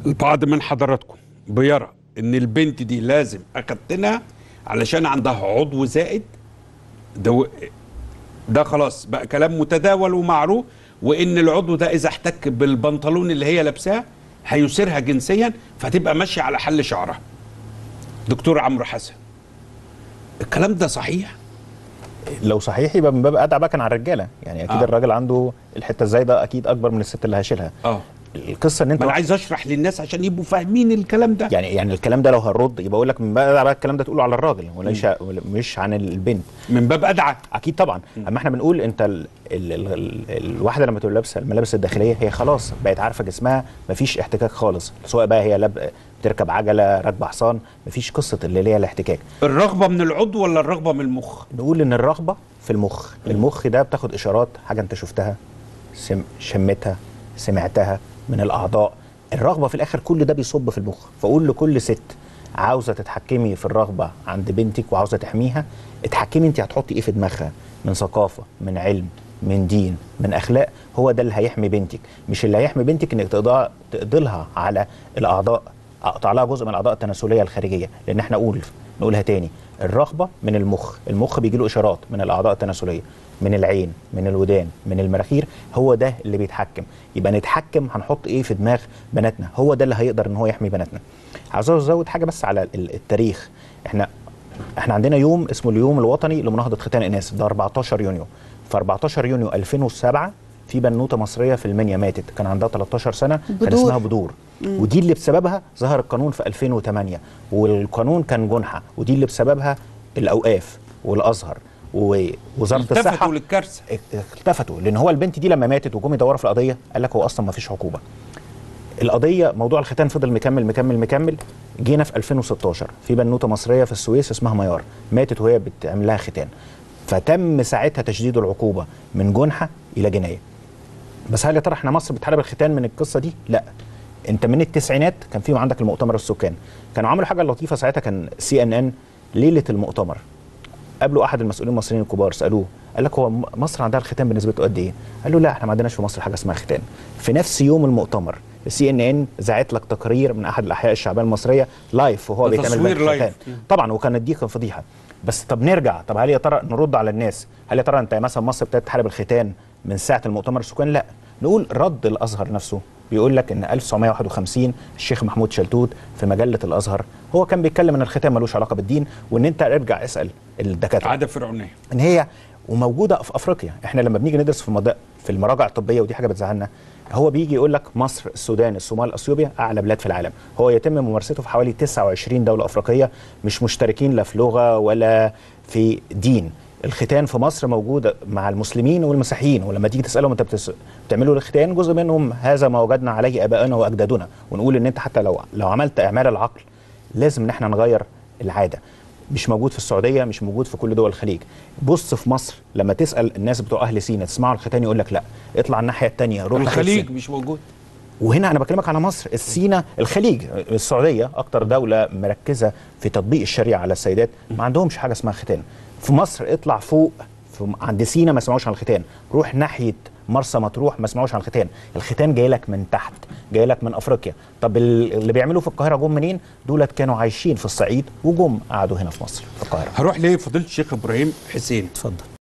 البعض من حضراتكم بيرى ان البنت دي لازم اختنها علشان عندها عضو زائد ده و- ده خلاص بقى كلام متداول ومعروف وان العضو ده اذا احتك بالبنطلون اللي هي لابساه هيثيرها جنسيا فتبقى ماشيه على حل شعرها دكتور عمرو حسن الكلام ده صحيح لو صحيح يبقى من باب ادعى بقى كان على الرجاله يعني اكيد آه. آه. الراجل عنده الحته الزايده اكيد اكبر من الست اللي هيشيلها اه القصه ان انت ما انا عايز اشرح للناس عشان يبقوا فاهمين الكلام ده يعني يعني الكلام ده لو هنرد يبقى اقول لك من باب ادعى بقى الكلام ده تقوله على الراجل وليس ولا- مش عن البنت من باب ادعى اكيد طبعا اما احنا بنقول انت ال ال ال ال الواحده لما تبقى لابسه الملابس الداخليه هي خلاص بقت عارفه جسمها مفيش احتكاك خالص سواء بقى هي لاب بتركب عجله راكبه حصان مفيش قصه اللي هي الاحتكاك الرغبه من العضو ولا الرغبه من المخ نقول ان الرغبه في المخ المخ ده بتاخد اشارات حاجه انت شفتها سم شمتها سمعتها من الاعضاء الرغبه في الاخر كل ده بيصب في المخ فاقول لكل ست عاوزه تتحكمي في الرغبه عند بنتك وعاوزه تحميها اتحكمي انت هتحطي ايه في دماغها من ثقافه من علم من دين من اخلاق هو ده اللي هيحمي بنتك مش اللي هيحمي بنتك انك تقضى تقضلها على الاعضاء اقطع لها جزء من الاعضاء التناسليه الخارجيه لان احنا نقول نقولها تاني الرغبه من المخ المخ بيجي له اشارات من الاعضاء التناسليه من العين من الودان من المراخير هو ده اللي بيتحكم يبقى نتحكم هنحط ايه في دماغ بناتنا هو ده اللي هيقدر ان هو يحمي بناتنا عاوز ازود حاجه بس على ال- التاريخ احنا احنا عندنا يوم اسمه اليوم الوطني لمناهضه ختان الاناث ده 14 يونيو في 14 يونيو 2007 في بنوته مصريه في المنيا ماتت كان عندها 13 سنه كان بدور. اسمها بدور ودي اللي بسببها ظهر القانون في 2008 والقانون كان جنحه ودي اللي بسببها الاوقاف والازهر ووزاره الصحه التفتوا للكارثه التفتوا لان هو البنت دي لما ماتت وجم يدوروا في القضيه قال لك هو اصلا ما فيش عقوبه القضيه موضوع الختان فضل مكمل مكمل مكمل جينا في 2016 في بنوته مصريه في السويس اسمها ميار ماتت وهي بتعمل لها ختان فتم ساعتها تشديد العقوبه من جنحه الى جنايه بس هل يا ترى احنا مصر بتحارب الختان من القصه دي؟ لا انت من التسعينات كان في عندك المؤتمر السكان كانوا عملوا حاجه لطيفه ساعتها كان سي ان ان ليله المؤتمر قابلوا احد المسؤولين المصريين الكبار سالوه قال لك هو م- مصر عندها الختان بنسبته قد ايه؟ قال له لا احنا ما عندناش في مصر حاجه اسمها ختان. في نفس يوم المؤتمر السي ان ان ذاعت لك تقرير من احد الاحياء الشعبيه المصريه لايف وهو ده بيتعمل تصوير بقى لايف. الختان. طبعا وكانت دي كان فضيحه بس طب نرجع طب هل يا ترى نرد على الناس هل يا ترى انت مثلا مصر ابتدت تحارب الختان من ساعه المؤتمر السكان لا نقول رد الازهر نفسه بيقول لك ان 1951 الشيخ محمود شلتوت في مجله الازهر هو كان بيتكلم ان الختان ملوش علاقه بالدين وان انت ارجع اسال الدكاتره عاده فرعونيه ان هي وموجوده في افريقيا احنا لما بنيجي ندرس في المد... في المراجع الطبيه ودي حاجه بتزعلنا هو بيجي يقول لك مصر السودان الصومال اثيوبيا اعلى بلاد في العالم هو يتم ممارسته في حوالي 29 دوله افريقيه مش مشتركين لا في لغه ولا في دين الختان في مصر موجود مع المسلمين والمسيحيين ولما تيجي تسالهم انت بتس... بتعملوا الختان جزء منهم هذا ما وجدنا عليه ابائنا واجدادنا ونقول ان انت حتى لو لو عملت اعمال العقل لازم ان احنا نغير العاده مش موجود في السعوديه مش موجود في كل دول الخليج بص في مصر لما تسال الناس بتوع اهل سينا تسمعوا الختان يقول لك لا اطلع الناحيه الثانيه روح ناحية الخليج سينا. مش موجود وهنا انا بكلمك على مصر السينا الخليج السعوديه اكتر دوله مركزه في تطبيق الشريعه على السيدات ما عندهمش حاجه اسمها ختان في مصر اطلع فوق في عند سينا ما سمعوش عن الختان روح ناحيه مرسى مطروح ما سمعوش عن الختان الختان جاي لك من تحت جاي لك من افريقيا طب ال- اللي بيعملوه في القاهره جم منين دولت كانوا عايشين في الصعيد وجم قعدوا هنا في مصر في القاهره هروح لفضيله الشيخ ابراهيم حسين اتفضل